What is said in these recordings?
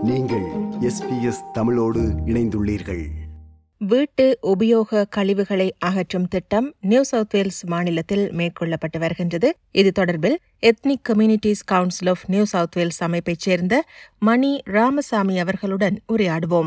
நீங்கள் எஸ்பிஎஸ் தமிழோடு இணைந்துள்ளீர்கள் வீட்டு உபயோக கழிவுகளை அகற்றும் திட்டம் நியூ சவுத் வேல்ஸ் மாநிலத்தில் மேற்கொள்ளப்பட்டு வருகின்றது இது தொடர்பில் ethnic communities council of New South Wales அமைப்பைச் சேர்ந்த மணி ராமசாமி அவர்களுடன் உரையாடுவோம்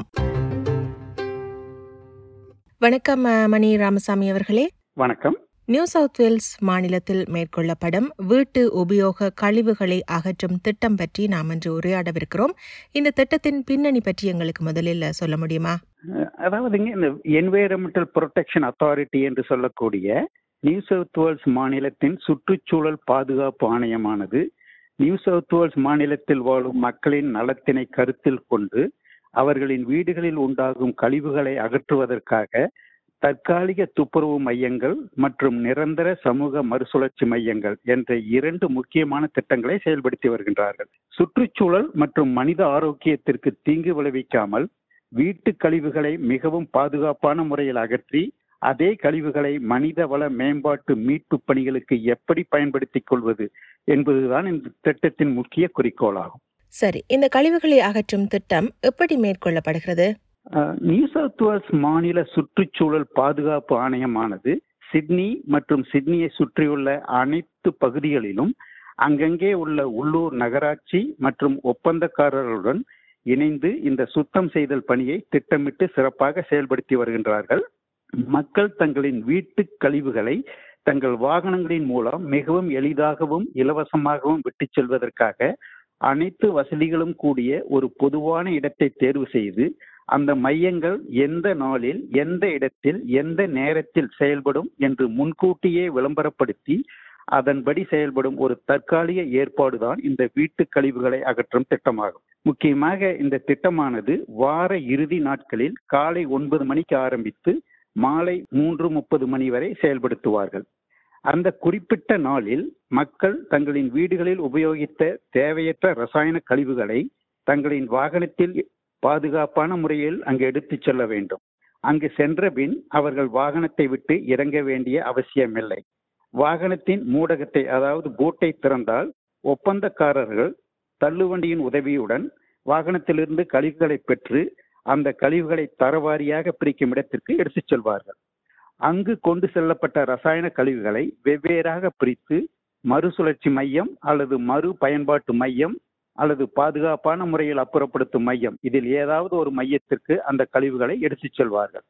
வணக்கம் அ, மணி ராமசாமி அவர்களே வணக்கம் நியூ சவுத் வேல்ஸ் மாநிலத்தில் மேற்கொள்ளப்படும் வீட்டு உபயோக கழிவுகளை அகற்றும் திட்டம் பற்றி நாம் இன்று உரையாடவிருக்கிறோம் இந்த திட்டத்தின் பின்னணி பற்றி எங்களுக்கு முதலில் சொல்ல முடியுமா அஹ் அதாவதுங்க இந்த என்வைரன்மெண்டல் ப்ரொடெக்ஷன் அத்தாரிட்டி என்று சொல்லக்கூடிய நியூ சவுத் வேல்ஸ் மாநிலத்தின் சுற்றுச்சூழல் பாதுகாப்பு ஆணையமானது நியூ சவுத் வேல்ஸ் மாநிலத்தில் வாழும் மக்களின் நலத்தினை கருத்தில் கொண்டு அவர்களின் வீடுகளில் உண்டாகும் கழிவுகளை அகற்றுவதற்காக தற்காலிக துப்புரவு மையங்கள் மற்றும் நிரந்தர சமூக மறுசுழற்சி மையங்கள் என்ற இரண்டு முக்கியமான திட்டங்களை செயல்படுத்தி வருகின்றார்கள் சுற்றுச்சூழல் மற்றும் மனித ஆரோக்கியத்திற்கு தீங்கு விளைவிக்காமல் வீட்டு கழிவுகளை மிகவும் பாதுகாப்பான முறையில் அகற்றி அதே கழிவுகளை மனித வள மேம்பாட்டு மீட்பு பணிகளுக்கு எப்படி பயன்படுத்திக் கொள்வது என்பதுதான் இந்த திட்டத்தின் முக்கிய குறிக்கோளாகும் சரி இந்த கழிவுகளை அகற்றும் திட்டம் எப்படி மேற்கொள்ளப்படுகிறது அஹ், நியூ சவுத் வேல்ஸ் மாநில சுற்றுச்சூழல் பாதுகாப்பு ஆணையமானது சிட்னி மற்றும் சிட்னியை சுற்றியுள்ள அனைத்து பகுதிகளிலும் அங்கங்கே உள்ள உள்ளூர் நகராட்சி மற்றும் ஒப்பந்தக்காரர்களுடன் இணைந்து இந்த சுத்தம் செய்தல் பணியை திட்டமிட்டு சிறப்பாக செயல்படுத்தி வருகின்றார்கள் மக்கள் தங்களின் வீட்டு கழிவுகளை தங்கள் வாகனங்களின் மூலம் மிகவும் எளிதாகவும் இலவசமாகவும் விட்டுச் செல்வதற்காக அனைத்து வசதிகளும் கூடிய ஒரு பொதுவான இடத்தை தேர்வு செய்து அந்த மையங்கள் எந்த நாளில் எந்த இடத்தில் எந்த நேரத்தில் செயல்படும் என்று முன்கூட்டியே விளம்பரப்படுத்தி அதன்படி செயல்படும் ஒரு தற்காலிக ஏற்பாடுதான் இந்த வீட்டு கழிவுகளை அகற்றும் திட்டமாகும் முக்கியமாக இந்த திட்டமானது வார இறுதி நாட்களில் காலை ஒன்பது மணிக்கு ஆரம்பித்து மாலை மூன்று முப்பது மணி வரை செயல்படுத்துவார்கள் அந்த குறிப்பிட்ட நாளில் மக்கள் தங்களின் வீடுகளில் உபயோகித்த தேவையற்ற ரசாயன கழிவுகளை தங்களின் வாகனத்தில் பாதுகாப்பான முறையில் அங்கு எடுத்துச் செல்ல வேண்டும் அங்கு சென்ற பின் அவர்கள் வாகனத்தை விட்டு இறங்க வேண்டிய அவசியமில்லை வாகனத்தின் மூடகத்தை அதாவது பூட்டை திறந்தால் ஒப்பந்தக்காரர்கள் தள்ளுவண்டியின் உதவியுடன் வாகனத்திலிருந்து கழிவுகளை பெற்று அந்த கழிவுகளை தரவாரியாக பிரிக்கும் இடத்திற்கு எடுத்துச் செல்வார்கள் அங்கு கொண்டு செல்லப்பட்ட ரசாயன கழிவுகளை வெவ்வேறாக பிரித்து மறுசுழற்சி மையம் அல்லது மறு பயன்பாட்டு மையம் அல்லது பாதுகாப்பான முறையில் அப்புறப்படுத்தும் மையம் இதில் ஏதாவது ஒரு மையத்திற்கு அந்த கழிவுகளை எடுத்துச் செல்வார்கள்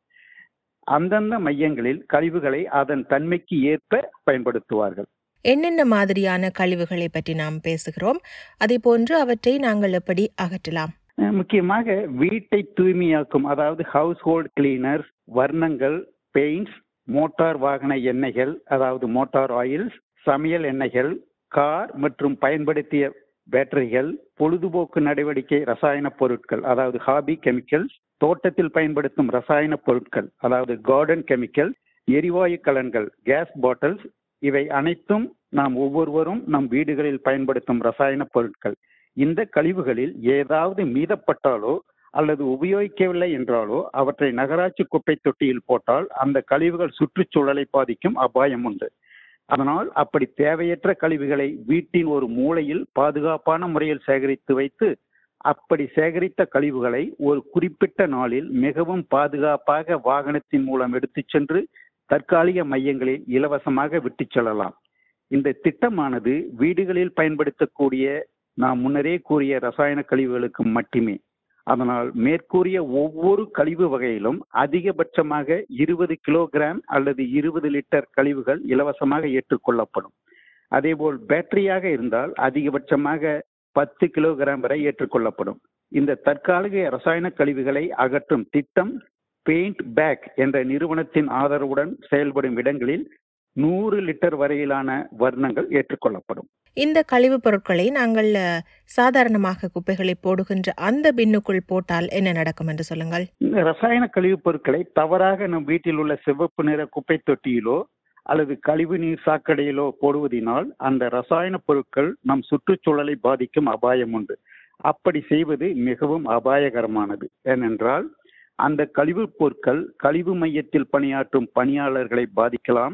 அந்தந்த மையங்களில் கழிவுகளை அதன் தன்மைக்கு ஏற்ப பயன்படுத்துவார்கள் என்னென்ன மாதிரியான கழிவுகளை பற்றி நாம் பேசுகிறோம் அதே போன்று அவற்றை நாங்கள் எப்படி அகற்றலாம் அஹ் முக்கியமாக வீட்டை தூய்மையாக்கும் அதாவது ஹவுஸ் ஹோல்ட் கிளீனர்ஸ் வர்ணங்கள் பெயிண்ட்ஸ் மோட்டார் வாகன எண்ணெய்கள் அதாவது மோட்டார் ஆயில்ஸ் சமையல் எண்ணெய்கள் கார் மற்றும் பயன்படுத்திய பேட்டரிகள் பொழுதுபோக்கு நடவடிக்கை ரசாயன பொருட்கள் அதாவது ஹாபி கெமிக்கல்ஸ் தோட்டத்தில் பயன்படுத்தும் ரசாயன பொருட்கள் அதாவது கார்டன் கெமிக்கல் எரிவாயு கலன்கள் கேஸ் பாட்டில்ஸ் இவை அனைத்தும் நாம் ஒவ்வொருவரும் நம் வீடுகளில் பயன்படுத்தும் ரசாயன பொருட்கள் இந்த கழிவுகளில் ஏதாவது மீதப்பட்டாலோ அல்லது உபயோகிக்கவில்லை என்றாலோ அவற்றை நகராட்சி குப்பை தொட்டியில் போட்டால் அந்த கழிவுகள் சுற்றுச்சூழலை பாதிக்கும் அபாயம் உண்டு அதனால் அப்படி தேவையற்ற கழிவுகளை வீட்டின் ஒரு மூலையில் பாதுகாப்பான முறையில் சேகரித்து வைத்து அப்படி சேகரித்த கழிவுகளை ஒரு குறிப்பிட்ட நாளில் மிகவும் பாதுகாப்பாக வாகனத்தின் மூலம் எடுத்துச் சென்று தற்காலிக மையங்களில் இலவசமாக விட்டுச் செல்லலாம் இந்த திட்டமானது வீடுகளில் பயன்படுத்தக்கூடிய நாம் முன்னரே கூறிய ரசாயன கழிவுகளுக்கு மட்டுமே அதனால் மேற்கூறிய ஒவ்வொரு கழிவு வகையிலும் அதிகபட்சமாக இருபது கிலோகிராம் அல்லது இருபது லிட்டர் கழிவுகள் இலவசமாக ஏற்றுக்கொள்ளப்படும் அதேபோல் பேட்டரியாக இருந்தால் அதிகபட்சமாக பத்து கிலோகிராம் வரை ஏற்றுக்கொள்ளப்படும் இந்த தற்காலிக ரசாயன கழிவுகளை அகற்றும் திட்டம் பெயிண்ட் பேக் என்ற நிறுவனத்தின் ஆதரவுடன் செயல்படும் இடங்களில் நூறு லிட்டர் வரையிலான வர்ணங்கள் ஏற்றுக்கொள்ளப்படும் இந்த கழிவுப் பொருட்களை நாங்கள் அ, சாதாரணமாக குப்பைகளை போடுகின்ற அந்த பின்னுக்குள் போட்டால் என்ன நடக்கும் என்று சொல்லுங்கள் இந்த ரசாயன கழிவுப் பொருட்களை தவறாக நம் வீட்டில் உள்ள சிவப்பு நிற குப்பை தொட்டியிலோ அல்லது கழிவு நீர் சாக்கடையிலோ போடுவதினால் அந்த ரசாயன பொருட்கள் நம் சுற்றுச்சூழலை பாதிக்கும் அபாயம் உண்டு அப்படி செய்வது மிகவும் அபாயகரமானது ஏனென்றால் அந்த கழிவுப் பொருட்கள் கழிவு மையத்தில் பணியாற்றும் பணியாளர்களை பாதிக்கலாம்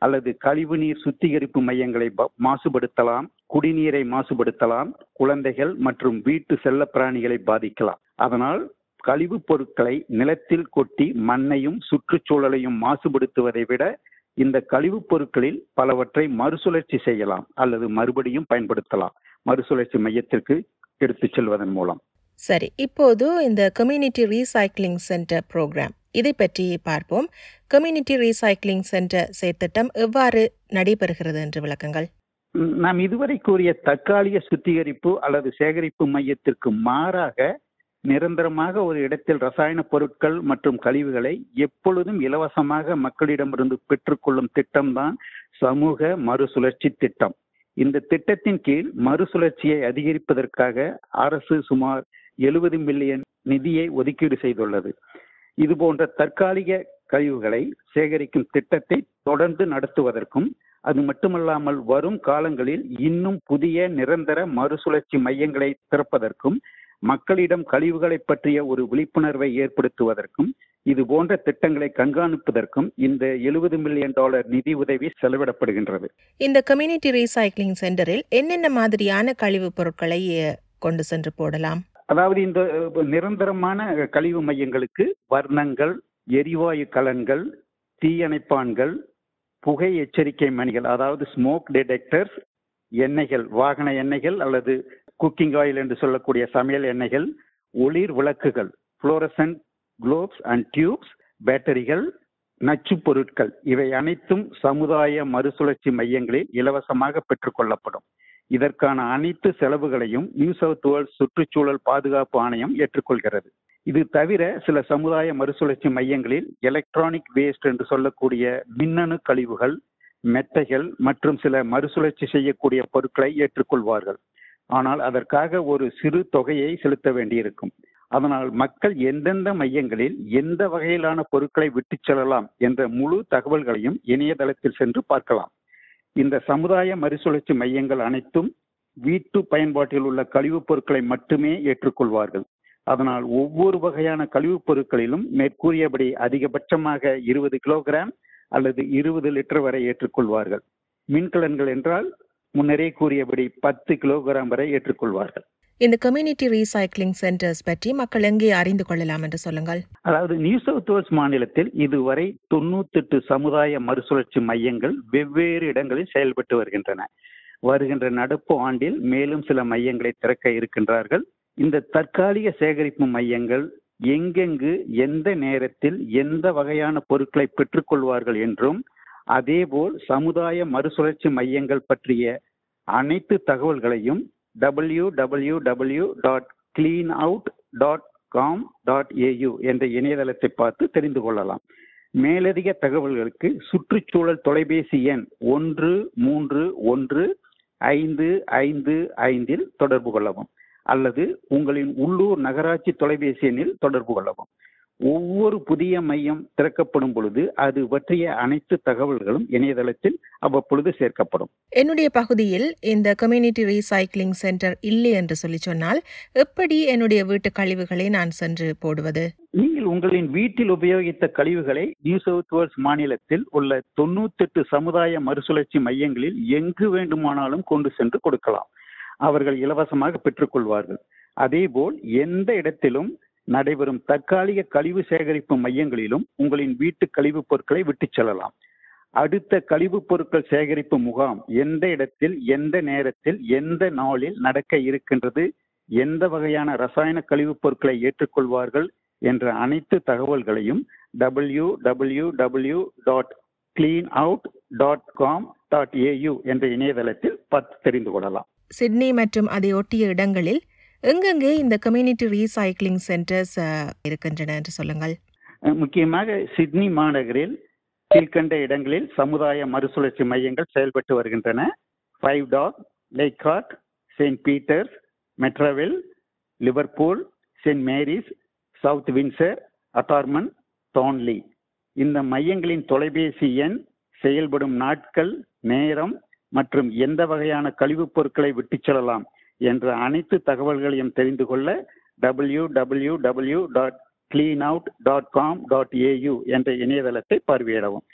அல்லது கழிவுநீர் சுத்திகரிப்பு மையங்களை ப- மாசுபடுத்தலாம் குடிநீரை மாசுபடுத்தலாம் குழந்தைகள் மற்றும் வீட்டு செல்லப்பிராணிகளை பாதிக்கலாம் அதனால் கழிவுப் பொருட்களை நிலத்தில் கொட்டி மண்ணையும் சுற்றுச்சூழலையும் மாசுபடுத்துவதை விட இந்த கழிவுப் பொருட்களில் பலவற்றை மறுசுழற்சி செய்யலாம் அல்லது மறுபடியும் பயன்படுத்தலாம் மறுசுழற்சி மையத்திற்கு எடுத்துச் செல்வதன் மூலம் சரி இப்போது இந்த கம்யூனிட்டி ரீசைக்ளிங் சென்டர் ப்ரோக்ராம் இதை பற்றி பார்ப்போம் கம்யூனிட்டி ரீசைக்ளிங் சென்டர் செயற்திட்டம் எவ்வாறு நடைபெறுகிறது என்று விளக்குங்கள் ம், நாம் இதுவரை கூறிய தற்காலிக சுத்திகரிப்பு அல்லது சேகரிப்பு மையத்திற்கு மாறாக நிரந்தரமாக ஒரு இடத்தில் ரசாயன பொருட்கள் மற்றும் கழிவுகளை எப்பொழுதும் இலவசமாக மக்களிடமிருந்து பெற்றுக்கொள்ளும் திட்டம்தான் சமூக மறுசுழற்சி திட்டம் இந்த திட்டத்தின் கீழ் மறுசுழற்சியை அதிகரிப்பதற்காக அரசு சுமார் எழுபது மில்லியன் நிதியை ஒதுக்கீடு செய்துள்ளது இது போன்ற தற்காலிக கழிவுகளை சேகரிக்கும் திட்டத்தை தொடர்ந்து நடத்துவதற்கும் அது மட்டுமல்லாமல் வரும் காலங்களில் இன்னும் புதிய நிரந்தர மறுசுழற்சி மையங்களை திறப்பதற்கும் மக்களிடம் கழிவுகளை பற்றிய ஒரு விழிப்புணர்வை ஏற்படுத்துவதற்கும் இது போன்ற திட்டங்களை கண்காணிப்பதற்கும் இந்த எழுபது மில்லியன் டாலர் நிதி உதவி செலவிடப்படுகின்றது இந்த கம்யூனிட்டி ரீசைக்ளிங் சென்டரில் என்னென்ன மாதிரியான கழிவுப் பொருட்களை அஹ், கொண்டு சென்று போடலாம் அதாவது இந்த அஹ், நிரந்தரமான கழிவு மையங்களுக்கு வர்ணங்கள் எரிவாயு கலன்கள் தீயணைப்பான்கள் புகை எச்சரிக்கை மணிகள் அதாவது ஸ்மோக் டிடெக்டர்ஸ் எண்ணெய்கள் வாகன எண்ணெய்கள் அல்லது குக்கிங் ஆயில் என்று சொல்லக்கூடிய சமையல் எண்ணெய்கள் ஒளிர் விளக்குகள் புளோரசன்ட் குளோப்ஸ் அண்ட் டியூப்ஸ் பேட்டரிகள் நச்சுப் பொருட்கள் இவை அனைத்தும் சமுதாய மறுசுழற்சி மையங்களில் இலவசமாக பெற்றுக்கொள்ளப்படும் இதற்கான அனைத்து செலவுகளையும் நியூ சவுத் வேல்ஸ் சுற்றுச்சூழல் பாதுகாப்பு ஆணையம் ஏற்றுக்கொள்கிறது இது தவிர சில சமுதாய மறுசுழற்சி மையங்களில் எலக்ட்ரானிக் வேஸ்ட் என்று சொல்லக்கூடிய மின்னணு கழிவுகள் மெத்தைகள் மற்றும் சில மறுசுழற்சி செய்யக்கூடிய பொருட்களை ஏற்றுக்கொள்வார்கள் ஆனால் அதற்காக ஒரு சிறு தொகையை செலுத்த வேண்டியிருக்கும் அதனால் மக்கள் எந்தெந்த மையங்களில் எந்த வகையிலான பொருட்களை விட்டுச் செல்லலாம் என்ற முழு தகவல்களையும் இணையதளத்தில் சென்று பார்க்கலாம் இந்த சமுதாய மறுசுழற்சி மையங்கள் அனைத்தும் வீட்டு பயன்பாட்டில் உள்ள கழிவுப் பொருட்களை மட்டுமே ஏற்றுக்கொள்வார்கள் அதனால் ஒவ்வொரு வகையான கழிவுப் பொருட்களிலும் மேற்கூறியபடி அதிகபட்சமாக இருபது கிலோகிராம் அல்லது இருபது லிட்டர் வரை ஏற்றுக்கொள்வார்கள் மின்கலன்கள் என்றால் முன்னரே கூறியபடி பத்து கிலோகிராம் வரை ஏற்றுக்கொள்வார்கள் இந்த கம்யூனிட்டி ரீசைக்ளிங் சென்டர்ஸ் பற்றி மக்கள் எங்கே அறிந்து கொள்ளலாம் என்று சொல்லுங்கள் அதாவது நியூ சவுத் வேல்ஸ் மாநிலத்தில் இதுவரை தொண்ணூத்தெட்டு சமுதாய மறுசுழற்சி மையங்கள் வெவ்வேறு இடங்களில் செயல்பட்டு வருகின்றன வருகின்ற நடப்பு ஆண்டில் மேலும் சில மையங்களை திறக்க இருக்கின்றார்கள் இந்த தற்காலிக சேகரிப்பு மையங்கள் எங்கெங்கு எந்த நேரத்தில் எந்த வகையான பொருட்களை பெற்றுக்கொள்வார்கள் என்றும் அதேபோல் சமுதாய மறுசுழற்சி மையங்கள் பற்றிய அனைத்து தகவல்களையும் W W W dot clean out dot com dot AU என்ற இணையதளத்தை பார்த்து தெரிந்து கொள்ளலாம் மேலதிக தகவல்களுக்கு சுற்றுச்சூழல் தொலைபேசி எண் ஒன்று மூன்று ஒன்று ஐந்து ஐந்து ஐந்தில் தொடர்பு கொள்ளவும் அல்லது உங்களின் உள்ளூர் நகராட்சி தொலைபேசி எண்ணில் தொடர்பு கொள்ளவும் ஒவ்வொரு புதிய மையம் திறக்கப்படும் பொழுது அது பற்றிய அனைத்து தகவல்களும் இணையதளத்தில் அவ்வப்பொழுது சேர்க்கப்படும் என்னுடைய பகுதியில் இந்த கம்யூனிட்டி ரீசைக்ளிங் சென்டர் இல்லை என்று சொல்லி சொன்னால் எப்படி என்னுடைய வீட்டு கழிவுகளை நான் சென்று போடுவது நீங்கள் உங்களின் வீட்டில் உபயோகித்த கழிவுகளை நியூ சவுத் வேல்ஸ் மாநிலத்தில் உள்ள தொண்ணூத்தெட்டு சமுதாய மறுசுழற்சி மையங்களில் எங்கு வேண்டுமானாலும் கொண்டு சென்று கொடுக்கலாம் அவர்கள் இலவசமாக பெற்றுக்கொள்வார்கள் அதேபோல் எந்த இடத்திலும் நடைபெறும் தற்காலிக கழிவு சேகரிப்பு மையங்களிலும் உங்களின் வீட்டு கழிவுப் பொருட்களை விட்டுச் செல்லலாம் அடுத்த கழிவுப் பொருட்கள் சேகரிப்பு முகாம் எந்த இடத்தில் எந்த நேரத்தில் எந்த நாளில் நடக்க இருக்கின்றது எந்த வகையான ரசாயன கழிவுப் பொருட்களை ஏற்றுக்கொள்வார்கள் என்ற அனைத்து தகவல்களையும் W W W dot clean out dot com dot AU என்ற இணையதளத்தில் பார்த்து தெரிந்து கொள்ளலாம் சிட்னி மற்றும் அதை ஒட்டிய இடங்களில் எங்கெங்கே இந்த கம்யூனிட்டி ரீசைக்ளிங் சென்டர்ஸ் இருக்கின்றன என்று சொல்லுங்கள் அஹ் முக்கியமாக சிட்னி மாநகரில் கீழ்கண்ட இடங்களில் சமுதாய மறுசுழற்சி மையங்கள் செயல்பட்டு வருகின்றன Five Dock Leichhardt Saint Peters Matraville Liverpool Saint Marys South Windsor Artarmon Thornleigh இந்த மையங்களின் தொலைபேசி எண் செயல்படும் நாட்கள் நேரம் மற்றும் எந்த வகையான கழிவுப் பொருட்களை விட்டுச் செல்லலாம் என்ற அனைத்து தகவல்களையும் தெரிந்து கொள்ள W W W dot clean out dot com dot AU என்ற இணையதளத்தை பார்வையிடவும்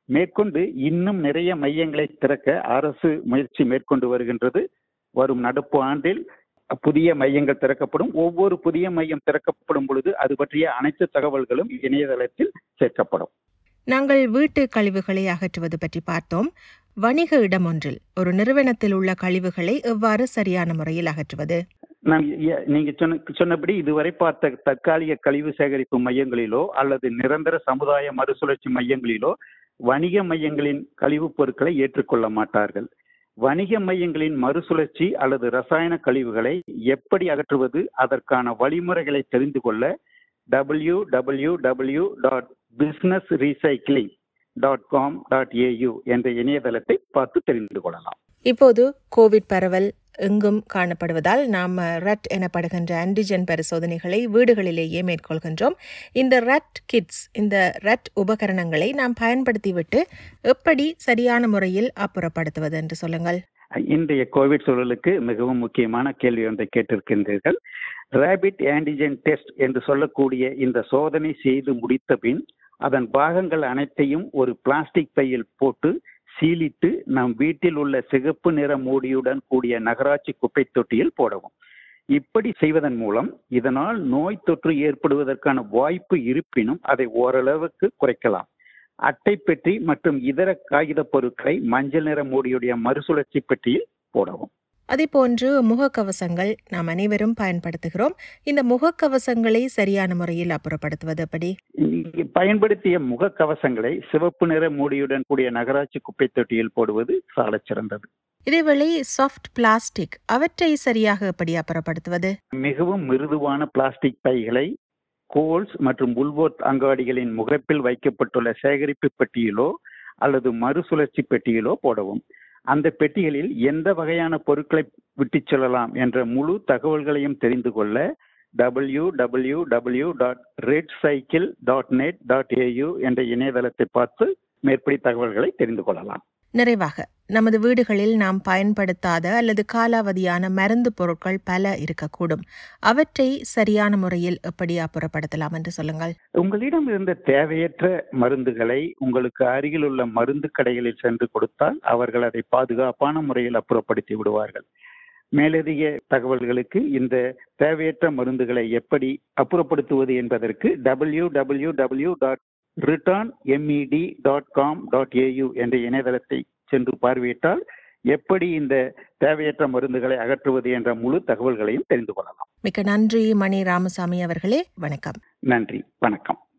மேற்கொண்டு இன்னும் நிறைய மையங்களை திறக்க அரசு முயற்சி மேற்கொண்டு வருகின்றது வரும் நடப்பு ஆண்டில் புதிய மையங்கள் திறக்கப்படும் ஒவ்வொரு புதிய மையம் திறக்கப்படும் பொழுது அது பற்றிய அனைத்து தகவல்களும் இணையதளத்தில் சேர்க்கப்படும் நாங்கள் வீட்டு கழிவுகளை அகற்றுவது பற்றி பார்த்தோம் வணிக இடம் ஒன்றில் ஒரு நிறுவனத்தில் உள்ள கழிவுகளை எவ்வாறு சரியான முறையில் அகற்றுவது நாம் எ- நீங்க சொன்ன சொன்னபடி இதுவரை பார்த்த தற்காலிக கழிவு சேகரிப்பு மையங்களிலோ அல்லது நிரந்தர சமுதாய மறுசுழற்சி மையங்களிலோ வணிக மையங்களின் கழிவுப் பொருட்களை ஏற்றுக்கொள்ள மாட்டார்கள் வணிக மையங்களின் மறுசுழற்சி அல்லது ரசாயன கழிவுகளை எப்படி அகற்றுவது அதற்கான வழிமுறைகளை தெரிந்து கொள்ள W W W dot business recycling dot com dot AU என்ற இணையதளத்தை பார்த்து தெரிந்து கொள்ளலாம் இப்போது கோவிட் பரவல் எங்கும் காணப்படுவதால் நாம் ரட் எனப்படுகின்ற ஆன்டிஜென் பரிசோதனைகளை வீடுகளிலேயே மேற்கொள்கின்றோம் இந்த ரட் கிட்ஸ் இந்த ரட் உபகரணங்களை நாம் பயன்படுத்திவிட்டு எப்படி சரியான முறையில் அப்புறப்படுத்துவது என்று சொல்லுங்கள் இன்றைய கோவிட் சூழலுக்கு மிகவும் முக்கியமான கேள்வி ஒன்றை கேட்டிருக்கின்றீர்கள் ரேபிட் ஆன்டிஜென் டெஸ்ட் என்று சொல்லக்கூடிய இந்த சோதனை செய்து முடித்த பின் அதன் பாகங்கள் அனைத்தையும் ஒரு பிளாஸ்டிக் பையில் போட்டு சீலிட்டு நம் வீட்டில் உள்ள சிகப்பு நிற மூடியுடன் கூடிய நகராட்சி குப்பை தொட்டியில் போடவும் இப்படி செய்வதன் மூலம் இதனால் நோய் தொற்று ஏற்படுவதற்கான வாய்ப்பு இருப்பினும் அதை ஓரளவுக்கு குறைக்கலாம் அட்டை பெட்டி மற்றும் இதர காகித பொருட்களை மஞ்சள் நிற மூடியுடைய மறுசுழற்சி பெட்டியில் போடவும் அதேபோன்று முகக்கவசங்கள் நாம் அனைவரும் பயன்படுத்துகிறோம் இந்த முகக்கவசங்களை சரியான முறையில் அப்புறப்படுத்துவது எப்படி இங்கு பயன்படுத்திய முகக்கவசங்களை சிவப்பு நிற மூடியுடன் கூடிய நகராட்சி குப்பை தொட்டியில் போடுவது சாலச் சிறந்தது இதேவேளை சாஃப்ட் பிளாஸ்டிக் அவற்றை சரியாக எப்படி அப்புறப்படுத்துவது மிகவும் மிருதுவான பிளாஸ்டிக் பைகளை கோல்ஸ் மற்றும் உல்வோர்த் அங்காடிகளின் முகப்பில் வைக்கப்பட்டுள்ள சேகரிப்பு பெட்டியிலோ அல்லது மறுசுழற்சி பெட்டியிலோ போடவும் அந்த பெட்டிகளில் எந்த வகையான பொருட்களை விட்டுச் செல்லலாம் என்ற முழு தகவல்களையும் தெரிந்து கொள்ள W W W dot red cycle dot net dot AU என்ற இணையதளத்தை பார்த்து மேற்படி தகவல்களை தெரிந்து கொள்ளலாம் நிறைவாக நமது வீடுகளில் நாம் பயன்படுத்தாத அல்லது காலாவதியான மருந்து பொருட்கள் பல இருக்கக்கூடும் அவற்றை சரியான முறையில் எப்படி அப்புறப்படுத்தலாம் என்று சொல்லுங்கள் உங்களிடம் இருந்த தேவையற்ற மருந்துகளை உங்களுக்கு அருகில் உள்ள மருந்து கடைகளில் சென்று கொடுத்தால் அவர்கள் அதை பாதுகாப்பான முறையில் அப்புறப்படுத்தி விடுவார்கள் மேலதிக தகவல்களுக்கு இந்த தேவையற்ற மருந்துகளை எப்படி அப்புறப்படுத்துவது என்பதற்கு W W W dot return MED dot com dot AU என்ற இணையதளத்தை சென்று பார்வையிட்டால் எப்படி இந்த தேவையற்ற மருந்துகளை அகற்றுவது என்ற முழு தகவல்களையும் தெரிந்து கொள்ளலாம் மிக்க நன்றி மணி ராமசாமி அவர்களே வணக்கம் நன்றி வணக்கம்